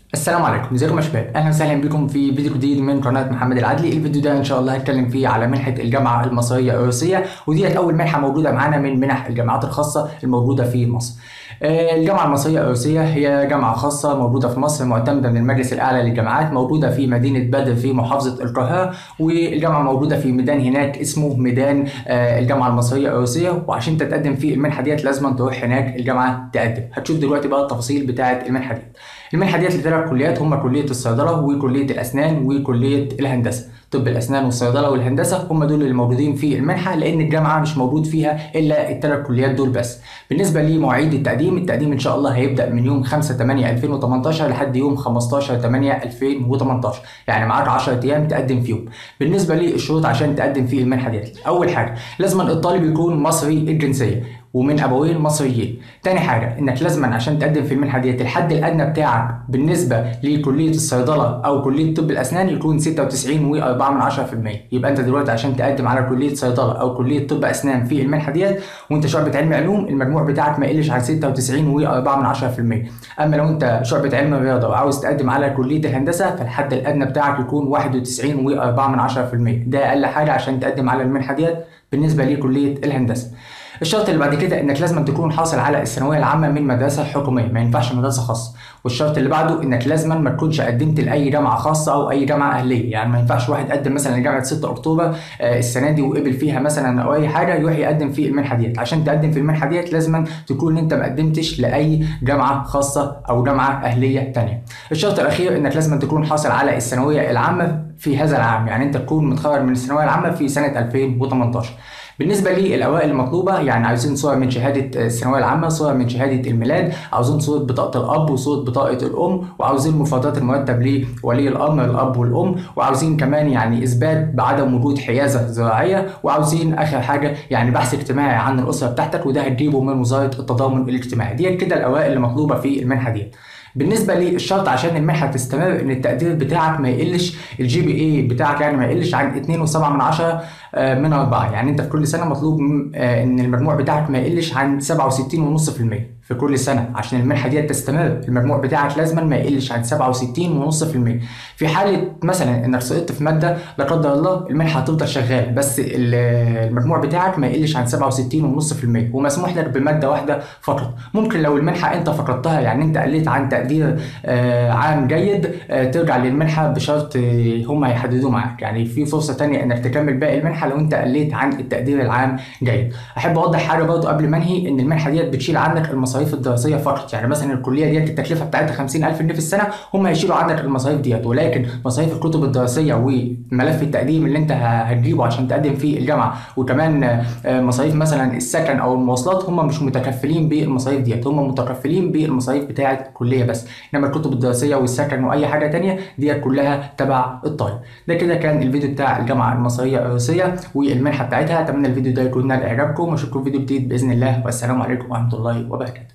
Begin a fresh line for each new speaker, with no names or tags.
السلام عليكم ازيكم يا شباب اهلا وسهلا بكم في فيديو جديد من قناه محمد العدلي الفيديو ده ان شاء الله هتكلم فيه على منحه الجامعه المصريه الروسيه ودي اول منحه موجوده معانا من منح الجامعات الخاصه الموجوده في مصر آه، الجامعة المصرية الروسية هي جامعة خاصة موجودة في مصر معتمدة من المجلس الأعلى للجامعات موجودة في مدينة بدر في محافظة القاهرة والجامعة موجودة في ميدان هناك اسمه ميدان آه، الجامعة المصرية الروسية وعشان تتقدم في المنحة ديت لازم تروح هناك الجامعة تقدم هتشوف دلوقتي بقى التفاصيل بتاعة المنحة ديت المنحة ديت لثلاث كليات هم كلية الصيدلة وكلية الأسنان وكلية الهندسة طب الاسنان والصيدله والهندسه هم دول اللي موجودين في المنحه لان الجامعه مش موجود فيها الا الثلاث كليات دول بس بالنسبه لمواعيد التقديم التقديم ان شاء الله هيبدا من يوم 5 8 2018 لحد يوم 15 8 2018 يعني معاك 10 ايام تقدم فيهم بالنسبه للشروط عشان تقدم في المنحه ديت اول حاجه لازم الطالب يكون مصري الجنسيه ومن ابوين مصريين تاني حاجه انك لازما عشان تقدم في المنحه ديت الحد الادنى بتاعك بالنسبه لكليه الصيدله او كليه طب الاسنان يكون 96 و4 من 10% يبقى انت دلوقتي عشان تقدم على كليه صيدله او كليه طب اسنان في المنحه ديت وانت شعبة علم علوم المجموع بتاعك ما يقلش عن 96 و4 من 10% اما لو انت شعبة علم رياضه وعاوز تقدم على كليه الهندسه فالحد الادنى بتاعك يكون 91 و4 من 10% ده اقل حاجه عشان تقدم على المنحه ديت بالنسبه لكليه الهندسه الشرط اللي بعد كده انك لازم تكون حاصل على الثانويه العامه من مدرسه حكوميه ما ينفعش مدرسه خاصه والشرط اللي بعده انك لازم ما تكونش قدمت لاي جامعه خاصه او اي جامعه اهليه يعني ما ينفعش واحد قدم مثلا لجامعه 6 اكتوبر آه، السنه دي وقبل فيها مثلا او اي حاجه يروح يقدم في المنحه ديت عشان تقدم في المنحه ديت لازم تكون انت ما قدمتش لاي جامعه خاصه او جامعه اهليه ثانيه الشرط الاخير انك لازم تكون حاصل على الثانويه العامه في هذا العام يعني انت تكون متخرج من الثانويه العامه في سنه 2018 بالنسبه للاوائل المطلوبه يعني عايزين صور من شهاده الثانويه العامه صور من شهاده الميلاد عاوزين صوره بطاقه الاب وصوره بطاقه الام وعاوزين مفردات المرتب لولي الامر الاب والام وعاوزين كمان يعني اثبات بعدم وجود حيازه زراعيه وعاوزين اخر حاجه يعني بحث اجتماعي عن الاسره بتاعتك وده هتجيبه من وزاره التضامن الاجتماعي ديت كده الاوائل المطلوبه في المنحه ديت بالنسبه للشرط عشان المنحه تستمر ان التقدير بتاعك ما يقلش الجي بي اي بتاعك يعني ما يقلش عن 2.7 من 10 آه، من 4 يعني انت في كل سنه مطلوب آه، ان المجموع بتاعك ما يقلش عن 67.5% في كل سنه عشان المنحه دي تستمر المجموع بتاعك لازما ما يقلش عن 67.5% في حاله مثلا انك سقطت في ماده لا قدر الله المنحه هتفضل شغاله بس المجموع بتاعك ما يقلش عن 67.5% ومسموح لك بماده واحده فقط ممكن لو المنحه انت فقدتها يعني انت قلت عن تقدير آه، عام جيد ترجع للمنحه بشرط هم هيحددوه معاك يعني في فرصه ثانيه انك تكمل باقي المنحه لو انت قليت عن التقدير العام جيد احب اوضح حاجه برضو قبل ما انهي ان المنحه ديت بتشيل عنك المصاريف الدراسيه فقط يعني مثلا الكليه ديت التكلفه بتاعتها 50000 جنيه في السنه هم هيشيلوا عنك المصاريف ديت ولكن مصاريف الكتب الدراسيه وملف التقديم اللي انت هتجيبه عشان تقدم فيه الجامعه وكمان آه، مصاريف مثلا السكن او المواصلات هم مش متكفلين بالمصاريف ديت هم متكفلين بالمصاريف بتاعه الكليه بس انما الكتب الدراسيه والسكن واي حاجه تانية ديت كلها تبع الطالب ده كده كان الفيديو بتاع الجامعه المصريه الروسيه والمنحه بتاعتها اتمنى الفيديو ده يكون نال اعجابكم واشوفكم فيديو جديد باذن الله والسلام عليكم ورحمه الله وبركاته